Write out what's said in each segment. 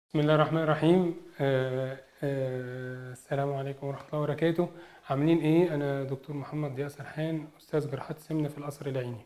بسم الله الرحمن الرحيم آه، آه، السلام عليكم ورحمة الله وبركاته عاملين ايه انا دكتور محمد ضياء سرحان استاذ جراحات السمنة في القصر العيني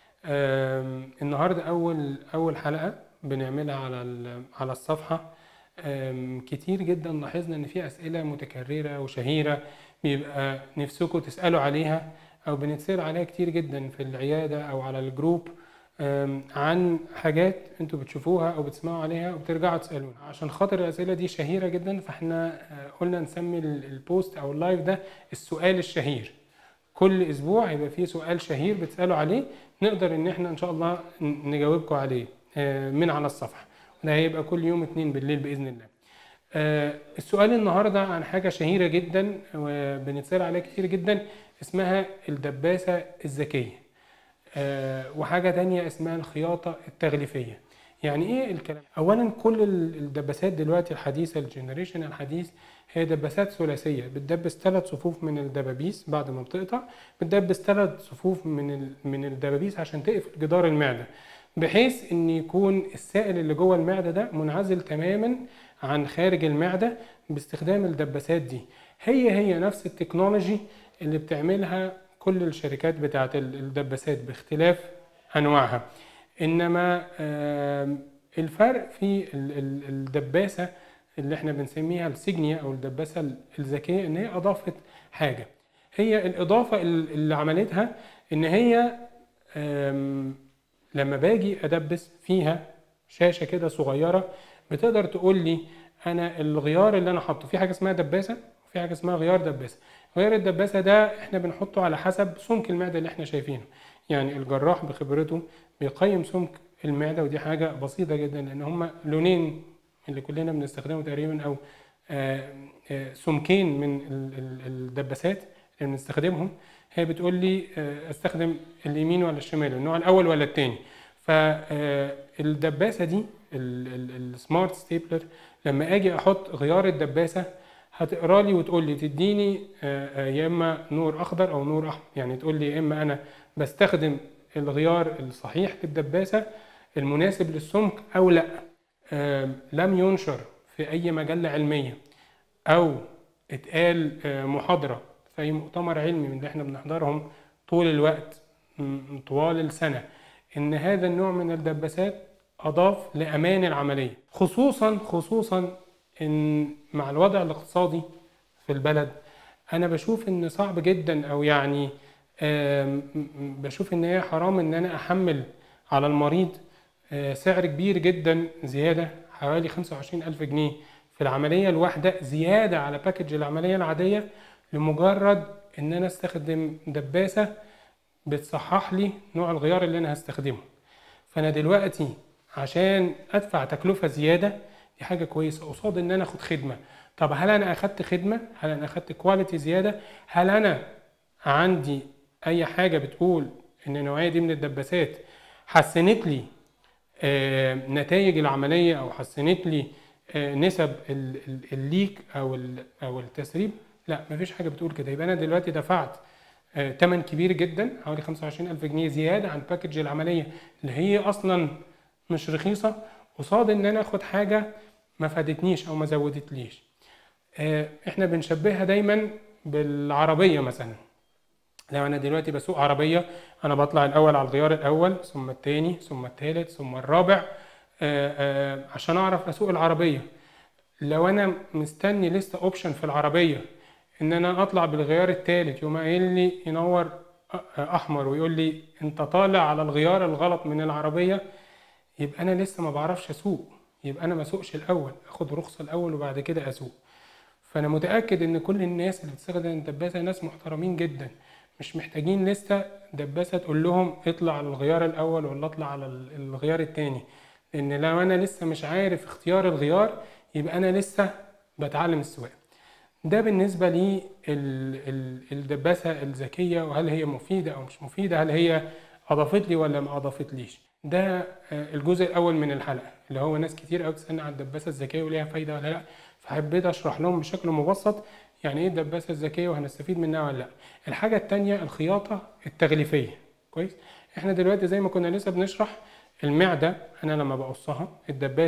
آم، النهارده اول اول حلقة بنعملها على ال- على الصفحة آم، كتير جدا لاحظنا ان في اسئلة متكررة وشهيرة بيبقى نفسكم تسألوا عليها او بنتسأل عليها كتير جدا في العيادة او على الجروب آم، عن حاجات انتوا بتشوفوها او بتسمعوا عليها وبترجعوا تسالونا عشان خاطر الاسئله دي شهيره جدا فاحنا آه، قلنا نسمي ال- البوست او اللايف ده السؤال الشهير كل اسبوع هيبقى فيه سؤال شهير بتسالوا عليه نقدر ان احنا ان شاء الله ن- نجاوبكم عليه آه، من على الصفحه وده هيبقى كل يوم اتنين بالليل باذن الله آه، السؤال النهارده عن حاجه شهيره جدا وبنتسال عليها كتير جدا اسمها الدباسه الذكيه آه، وحاجة تانية اسمها الخياطة التغليفية يعني ايه الكلام اولا كل ال- الدباسات دلوقتي الحديثة الجنريشن الحديث هي دباسات ثلاثية بتدبس ثلاث صفوف من الدبابيس بعد ما بتقطع بتدبس ثلاث صفوف من ال- من الدبابيس عشان تقفل جدار المعدة بحيث ان يكون السائل اللي جوه المعدة ده منعزل تماما عن خارج المعدة باستخدام الدباسات دي هي هي نفس التكنولوجي اللي بتعملها كل الشركات بتاعت ال- الدباسات باختلاف انواعها انما آم، الفرق في ال- ال- الدباسه اللي احنا بنسميها السجنية او الدباسه ال- الذكيه ان هي اضافت حاجه هي الاضافه ال- اللي عملتها ان هي آم، لما باجي ادبس فيها شاشه كده صغيره بتقدر تقول لي انا الغيار اللي انا حاطه في حاجه اسمها دباسه وفي حاجه اسمها غيار دباسه غيار الدباسه ده احنا بنحطه على حسب سمك المعده اللي احنا شايفينه يعني الجراح بخبرته بيقيم سمك المعده ودي حاجه بسيطه جدا لان هما لونين اللي كلنا بنستخدمه تقريبا او آه، آه، سمكين من ال- ال- الدباسات اللي بنستخدمهم هي بتقول لي آه، استخدم اليمين ولا الشمال النوع الاول ولا التاني فالدباسه دي السمارت ستيبلر لما اجي احط غيار الدباسه هتقرا لي وتقول لي تديني آه، آه، يا اما نور اخضر او نور احمر يعني تقول لي يا اما انا بستخدم الغيار الصحيح للدباسه المناسب للسمك او لا آه، لم ينشر في اي مجله علميه او اتقال آه، محاضره في اي مؤتمر علمي من اللي احنا بنحضرهم طول الوقت م- طوال السنه ان هذا النوع من الدباسات اضاف لامان العمليه خصوصا خصوصا ان مع الوضع الاقتصادي في البلد انا بشوف ان صعب جدا او يعني آم، م- بشوف ان هي حرام ان انا احمل على المريض آه، سعر كبير جدا زياده حوالي 25 ألف جنيه في العملية الواحدة زيادة على باكج العملية العادية لمجرد إن أنا أستخدم دباسة بتصحح لي نوع الغيار اللي أنا هستخدمه فأنا دلوقتي عشان أدفع تكلفة زيادة دي حاجة كويسة قصاد إن أنا أخد خدمة طب هل أنا أخدت خدمة؟ هل أنا أخدت كواليتي زيادة؟ هل أنا عندي أي حاجة بتقول إن النوعية دي من الدباسات حسنت لي آه، نتائج العملية أو حسنت لي آه، نسب ال- ال- الليك أو ال- أو التسريب لا مفيش حاجة بتقول كده يبقى أنا دلوقتي دفعت آه، تمن كبير جدا حوالي 25 ألف جنيه زيادة عن باكج العملية اللي هي أصلا مش رخيصة قصاد إن أنا آخد حاجة ما فادتنيش أو ما زودتليش آه، إحنا بنشبهها دايما بالعربية مثلا لو انا دلوقتي بسوق عربيه انا بطلع الاول على الغيار الاول ثم الثاني ثم الثالث ثم الرابع آه، آه، عشان اعرف اسوق العربيه لو انا مستني لسه اوبشن في العربيه ان انا اطلع بالغيار الثالث يقوم قايل لي ينور أ- احمر ويقول لي انت طالع على الغيار الغلط من العربيه يبقى انا لسه ما بعرفش اسوق يبقى انا ما اسوقش الاول اخد رخصه الاول وبعد كده اسوق فانا متاكد ان كل الناس اللي بتستخدم الدباسه ناس محترمين جدا مش محتاجين لسه دباسه تقول لهم اطلع على الغيار الاول ولا اطلع على ال- الغيار التاني لان لو انا لسه مش عارف اختيار الغيار يبقى انا لسه بتعلم السواقه ده بالنسبة لي ال- ال- الدباسة الذكية وهل هي مفيدة أو مش مفيدة هل هي أضافت لي ولا ما أضافتليش ده آه، الجزء الأول من الحلقة اللي هو ناس كتير أوي تسألني عن الدباسة الذكية وليها فايدة ولا لأ فحبيت أشرح لهم بشكل مبسط يعني إيه الدباسة الذكية وهنستفيد منها ولا لأ الحاجة التانية الخياطة التغليفية كويس إحنا دلوقتي زي ما كنا لسه بنشرح المعدة أنا لما بقصها الدباسة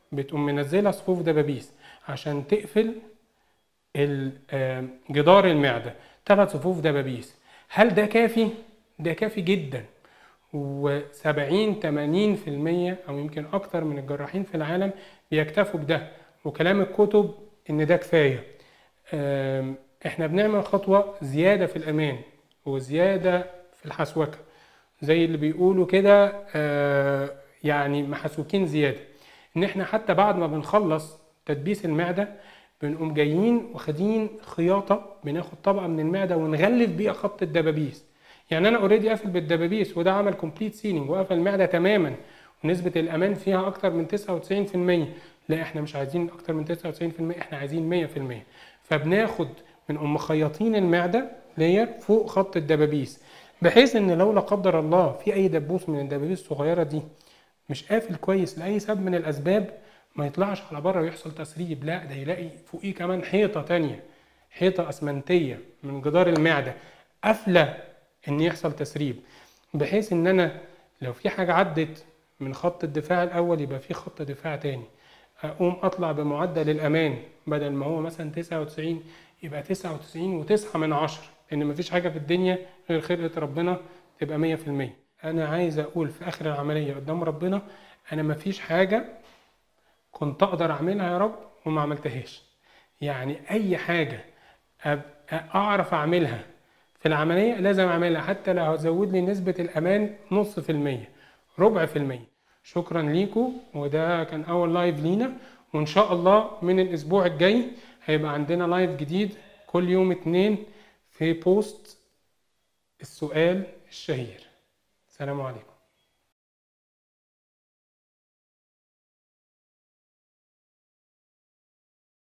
بتقوم منزلة صفوف دبابيس عشان تقفل ال- آه، جدار المعدة ثلاث صفوف دبابيس هل ده كافي؟ ده كافي جدا و70 80% او يمكن اكتر من الجراحين في العالم بيكتفوا بده وكلام الكتب ان ده كفايه آم، احنا بنعمل خطوه زياده في الامان وزياده في الحسوكه زي اللي بيقولوا كده آه، يعني محسوكين زياده ان احنا حتى بعد ما بنخلص تدبيس المعده بنقوم جايين واخدين خياطه بناخد طبقه من المعده ونغلف بيها خط الدبابيس يعني انا اوريدي قافل بالدبابيس وده عمل كومبليت سيلينج وقفل المعده تماما ونسبه الامان فيها اكتر من 99% لا احنا مش عايزين اكتر من 99% احنا عايزين 100% فبناخد بنقوم مخيطين المعده لير فوق خط الدبابيس بحيث ان لو لا قدر الله في اي دبوس من الدبابيس الصغيره دي مش قافل كويس لاي سبب من الاسباب ما يطلعش على بره ويحصل تسريب لا ده يلاقي فوقيه كمان حيطه تانية حيطه اسمنتيه من جدار المعده قافله ان يحصل تسريب بحيث ان انا لو في حاجه عدت من خط الدفاع الاول يبقى في خط دفاع تاني اقوم اطلع بمعدل الامان بدل ما هو مثلا 99 يبقى 99 و9 من عشرة لان مفيش حاجه في الدنيا غير خلقه ربنا تبقى 100% انا عايز اقول في اخر العمليه قدام ربنا انا مفيش حاجه كنت اقدر اعملها يا رب وما عملتهاش يعني اي حاجه ابقى اعرف اعملها في العمليه لازم اعملها حتى لو هزود لي نسبه الامان نص في الميه ربع في الميه شكرا ليكم وده كان اول لايف لينا وان شاء الله من الاسبوع الجاي هيبقى عندنا لايف جديد كل يوم اتنين في بوست السؤال الشهير سلام عليكم